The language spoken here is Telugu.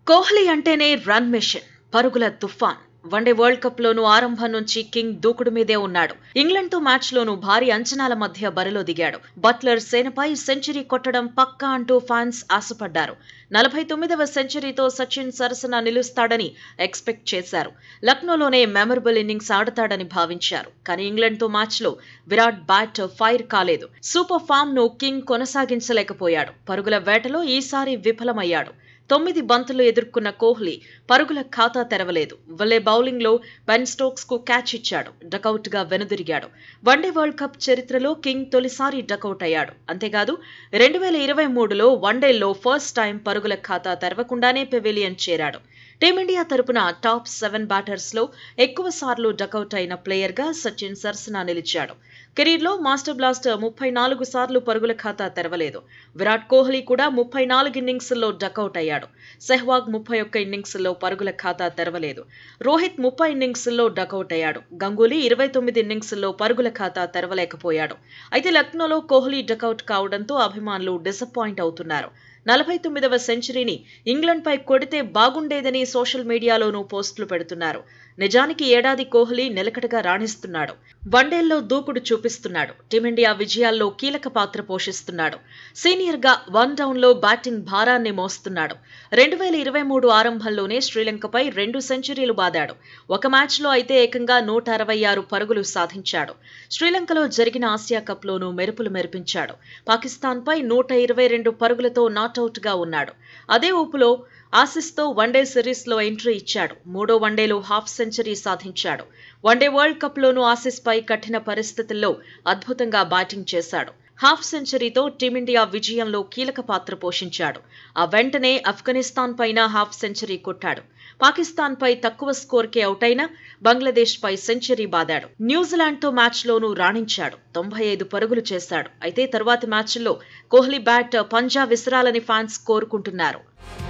కోహ్లీ అంటేనే రన్ మెషిన్ పరుగుల తుఫాన్ వన్డే వరల్డ్ కప్ లోనూ ఆరంభం నుంచి కింగ్ దూకుడు మీదే ఉన్నాడు ఇంగ్లాండ్ తో మ్యాచ్ లోనూ భారీ అంచనాల మధ్య బరిలో దిగాడు బట్లర్ సేనపై సెంచరీ కొట్టడం పక్కా అంటూ ఫ్యాన్స్ ఆశపడ్డారు నలభై తొమ్మిదవ సెంచరీతో సచిన్ సరసన నిలుస్తాడని ఎక్స్పెక్ట్ చేశారు లక్నోలోనే మెమరబుల్ ఇన్నింగ్స్ ఆడతాడని భావించారు కానీ ఇంగ్లాండ్ తో మ్యాచ్ లో విరాట్ బ్యాట్ ఫైర్ కాలేదు సూపర్ ఫామ్ ను కింగ్ కొనసాగించలేకపోయాడు పరుగుల వేటలో ఈసారి విఫలమయ్యాడు తొమ్మిది బంతులు ఎదుర్కొన్న కోహ్లీ పరుగుల ఖాతా తెరవలేదు వల్లే బౌలింగ్ లో బెన్ స్టోక్స్ కు క్యాచ్ ఇచ్చాడు డకౌట్ గా వెనుదిరిగాడు వన్డే వరల్డ్ కప్ చరిత్రలో కింగ్ తొలిసారి డకౌట్ అయ్యాడు అంతేకాదు రెండు వేల ఇరవై మూడులో వన్డేలో ఫస్ట్ టైం పరుగుల ఖాతా తెరవకుండానే పెవిలియన్ చేరాడు టీమిండియా తరపున టాప్ సెవెన్ బ్యాటర్స్ లో ఎక్కువ సార్లు డకౌట్ అయిన ప్లేయర్ గా సచిన్ సరసన నిలిచాడు కెరీర్లో మాస్టర్ బ్లాస్టర్ ముప్పై నాలుగు సార్లు పరుగుల ఖాతా తెరవలేదు విరాట్ కోహ్లీ కూడా ముప్పై నాలుగు ఇన్నింగ్స్ల్లో డకౌట్ అయ్యాడు సెహ్వాగ్ ముప్పై ఒక్క ఇన్నింగ్స్ల్లో పరుగుల ఖాతా తెరవలేదు రోహిత్ ముప్పై ఇన్నింగ్స్ల్లో డకౌట్ అయ్యాడు గంగూలీ ఇరవై తొమ్మిది ఇన్నింగ్స్ల్లో పరుగుల ఖాతా తెరవలేకపోయాడు అయితే లక్నోలో కోహ్లీ డకౌట్ కావడంతో అభిమానులు డిసప్పాయింట్ అవుతున్నారు నలభై తొమ్మిదవ సెంచరీని ఇంగ్లండ్పై కొడితే బాగుండేదని సోషల్ మీడియాలోనూ పోస్టులు పెడుతున్నారు నిజానికి ఏడాది కోహ్లీ నిలకడగా రాణిస్తున్నాడు వన్డేల్లో దూకుడు చూపిస్తున్నాడు టీమిండియా విజయాల్లో కీలక పాత్ర పోషిస్తున్నాడు సీనియర్గా వన్ డౌన్లో బ్యాటింగ్ భారాన్ని మోస్తున్నాడు రెండు వేల ఇరవై మూడు ఆరంభంలోనే శ్రీలంకపై రెండు సెంచరీలు బాదాడు ఒక మ్యాచ్లో అయితే ఏకంగా నూట అరవై ఆరు పరుగులు సాధించాడు శ్రీలంకలో జరిగిన ఆసియా కప్లోనూ మెరుపులు మెరిపించాడు పాకిస్తాన్పై నూట ఇరవై రెండు పరుగులతో నాట్అవుట్గా ఉన్నాడు అదే ఊపులో ఆసిస్తో వన్డే సిరీస్లో ఎంట్రీ ఇచ్చాడు మూడో వన్డేలో హాఫ్ సెంచరీ సాధించాడు వన్డే వరల్డ్ కప్లోనూ ఆసిస్పై కఠిన పరిస్థితుల్లో అద్భుతంగా బ్యాటింగ్ చేశాడు హాఫ్ సెంచరీతో టీమిండియా విజయంలో కీలక పాత్ర పోషించాడు ఆ వెంటనే ఆఫ్ఘనిస్తాన్ పైన హాఫ్ సెంచరీ కొట్టాడు పాకిస్తాన్ పై తక్కువ స్కోర్కే అవుట్ అయినా బంగ్లాదేశ్ పై సెంచరీ బాదాడు న్యూజిలాండ్ తో మ్యాచ్ లోనూ రాణించాడు తొంభై ఐదు పరుగులు చేశాడు అయితే తరువాతి మ్యాచ్ల్లో కోహ్లీ బ్యాట్ పంజా విసిరాలని ఫ్యాన్స్ కోరుకుంటున్నారు